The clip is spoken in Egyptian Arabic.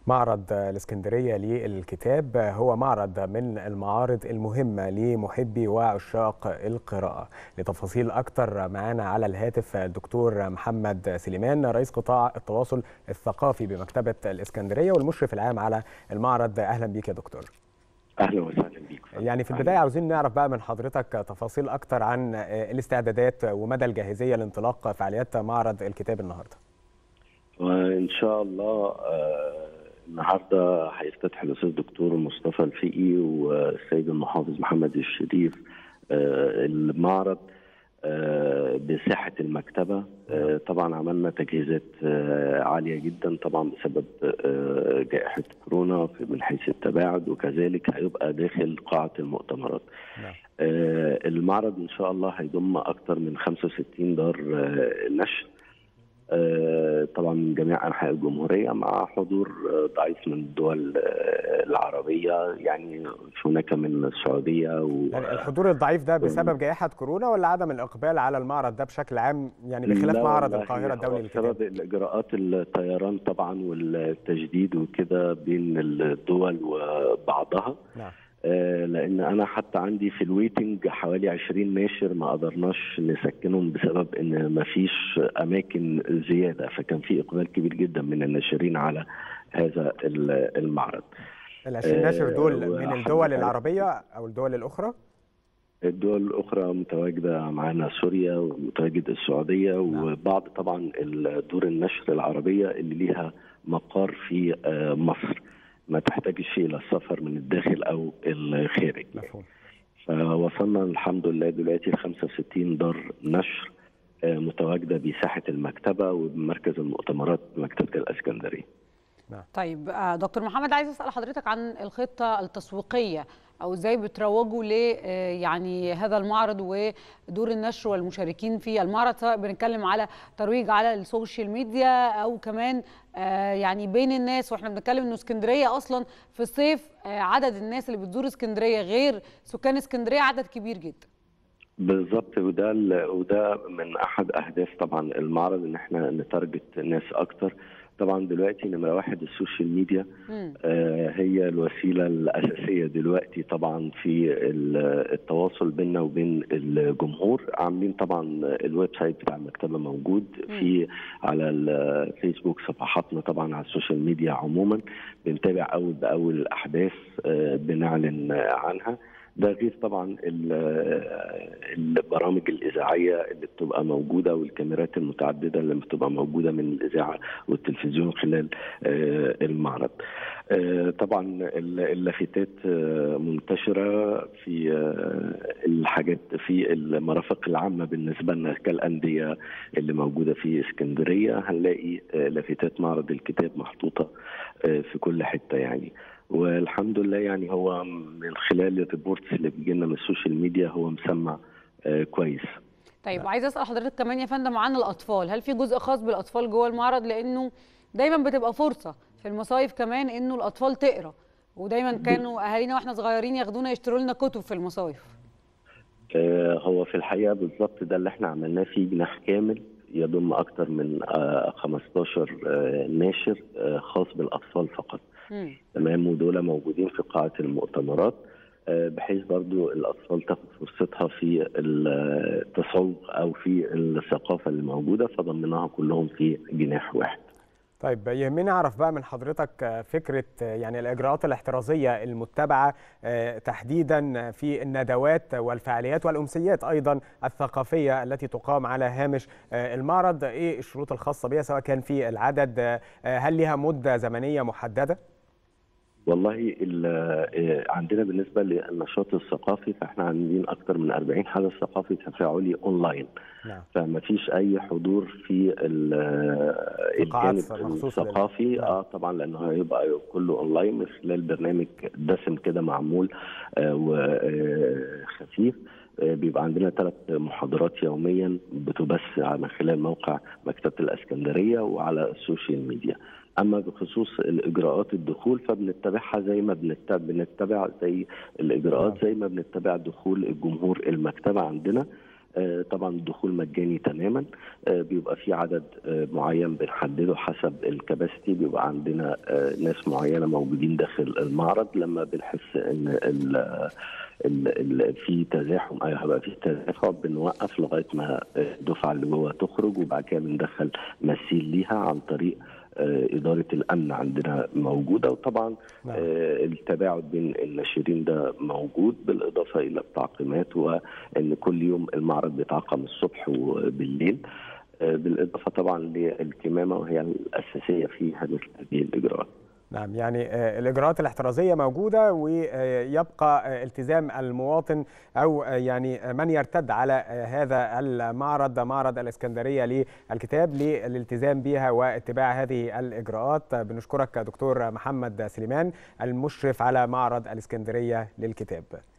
معرض الاسكندرية للكتاب هو معرض من المعارض المهمة لمحبي وعشاق القراءة لتفاصيل أكتر معنا على الهاتف الدكتور محمد سليمان رئيس قطاع التواصل الثقافي بمكتبة الاسكندرية والمشرف العام على المعرض أهلا بيك يا دكتور اهلا وسهلا بيك يعني في البدايه عاوزين نعرف بقى من حضرتك تفاصيل اكتر عن الاستعدادات ومدى الجاهزيه لانطلاق فعاليات معرض الكتاب النهارده وان شاء الله آه النهارده هيفتتح الاستاذ الدكتور مصطفى الفقي والسيد المحافظ محمد الشريف آه المعرض آه بساحه المكتبه آه طبعا عملنا تجهيزات آه عاليه جدا طبعا بسبب جائحه كورونا من حيث التباعد وكذلك هيبقى داخل قاعه المؤتمرات. نعم. المعرض ان شاء الله هيضم اكثر من 65 دار نشر طبعا من جميع انحاء الجمهوريه مع حضور ضعيف من الدول العربيه يعني هناك من السعوديه و... يعني الحضور الضعيف ده بسبب جائحه كورونا ولا عدم الاقبال على المعرض ده بشكل عام يعني بخلاف معرض القاهره الدولي للكتاب؟ بسبب الاجراءات الطيران طبعا والتجديد وكده بين الدول وبعضها نعم. لان انا حتى عندي في الويتنج حوالي 20 ناشر ما قدرناش نسكنهم بسبب ان ما فيش اماكن زياده فكان في اقبال كبير جدا من الناشرين على هذا المعرض ال 20 ناشر دول من الدول العربيه او الدول الاخرى الدول الاخرى متواجده معانا سوريا ومتواجد السعوديه نعم. وبعض طبعا دور النشر العربيه اللي ليها مقر في مصر ما تحتاجش الى السفر من الداخل او الخارج مفهوم. فوصلنا الحمد لله دلوقتي ل 65 دار نشر متواجده بساحه المكتبه وبمركز المؤتمرات مكتبه الاسكندريه. طيب دكتور محمد عايز اسال حضرتك عن الخطه التسويقيه او ازاي بتروجوا ل يعني هذا المعرض ودور النشر والمشاركين في المعرض سواء بنتكلم على ترويج على السوشيال ميديا او كمان يعني بين الناس واحنا بنتكلم انه اسكندريه اصلا في الصيف عدد الناس اللي بتزور اسكندريه غير سكان اسكندريه عدد كبير جدا بالظبط وده وده من احد اهداف طبعا المعرض ان احنا نتارجت ناس اكتر طبعا دلوقتي نمره واحد السوشيال ميديا آه هي الوسيله الاساسيه دلوقتي طبعا في التواصل بيننا وبين الجمهور عاملين طبعا الويب سايت بتاع المكتبه موجود في على الفيسبوك صفحاتنا طبعا على السوشيال ميديا عموما بنتابع اول باول الاحداث آه بنعلن عنها ده غير طبعا البرامج الاذاعيه اللي بتبقى موجوده والكاميرات المتعدده اللي بتبقى موجوده من الاذاعه والتلفزيون خلال المعرض. طبعا اللافتات منتشره في الحاجات في المرافق العامه بالنسبه لنا كالانديه اللي موجوده في اسكندريه هنلاقي لافتات معرض الكتاب محطوطه في كل حته يعني. والحمد لله يعني هو من خلال الريبورتس اللي بيجي لنا من السوشيال ميديا هو مسمع آه كويس طيب وعايز اسال حضرتك كمان يا فندم عن الاطفال هل في جزء خاص بالاطفال جوه المعرض لانه دايما بتبقى فرصه في المصايف كمان انه الاطفال تقرا ودايما كانوا اهالينا واحنا صغيرين ياخدونا يشتروا لنا كتب في المصايف آه هو في الحقيقه بالظبط ده اللي احنا عملناه فيه جناح كامل يضم اكثر من آه 15 آه ناشر آه خاص بالاطفال فقط تمام ودول موجودين في قاعه المؤتمرات بحيث برضو الاطفال تاخد فرصتها في التسوق او في الثقافه اللي موجوده فضمناها كلهم في جناح واحد طيب يهمني اعرف بقى من حضرتك فكره يعني الاجراءات الاحترازيه المتبعه تحديدا في الندوات والفعاليات والامسيات ايضا الثقافيه التي تقام على هامش المعرض ايه الشروط الخاصه بها سواء كان في العدد هل لها مده زمنيه محدده؟ والله عندنا بالنسبه للنشاط الثقافي فاحنا عاملين اكثر من 40 حدث ثقافي تفاعلي اونلاين نعم. فما فيش اي حضور في الجانب الثقافي نعم. اه طبعا لانه هيبقى كله اونلاين من خلال برنامج دسم كده معمول آه وخفيف بيبقى عندنا ثلاث محاضرات يوميا بتبث من خلال موقع مكتبه الاسكندريه وعلى السوشيال ميديا اما بخصوص الاجراءات الدخول فبنتبعها زي ما بنتبع, بنتبع زي الاجراءات زي ما بنتبع دخول الجمهور المكتبه عندنا طبعا الدخول مجاني تماما بيبقى في عدد معين بنحدده حسب الكباستي بيبقى عندنا ناس معينه موجودين داخل المعرض لما بنحس ان ال ال ال في تزاحم ايوه هيبقى في تزاحم بنوقف لغايه ما الدفعه اللي جوه تخرج وبعد كده بندخل مثيل ليها عن طريق إدارة الأمن عندنا موجودة وطبعا نعم. التباعد بين الناشرين ده موجود بالإضافة إلى التعقيمات وأن كل يوم المعرض بيتعقم الصبح وبالليل بالإضافة طبعا للكمامة وهي الأساسية في هذه الإجراءات نعم يعني الإجراءات الاحترازية موجودة ويبقى التزام المواطن أو يعني من يرتد على هذا المعرض معرض الإسكندرية للكتاب للالتزام بها واتباع هذه الإجراءات بنشكرك دكتور محمد سليمان المشرف على معرض الإسكندرية للكتاب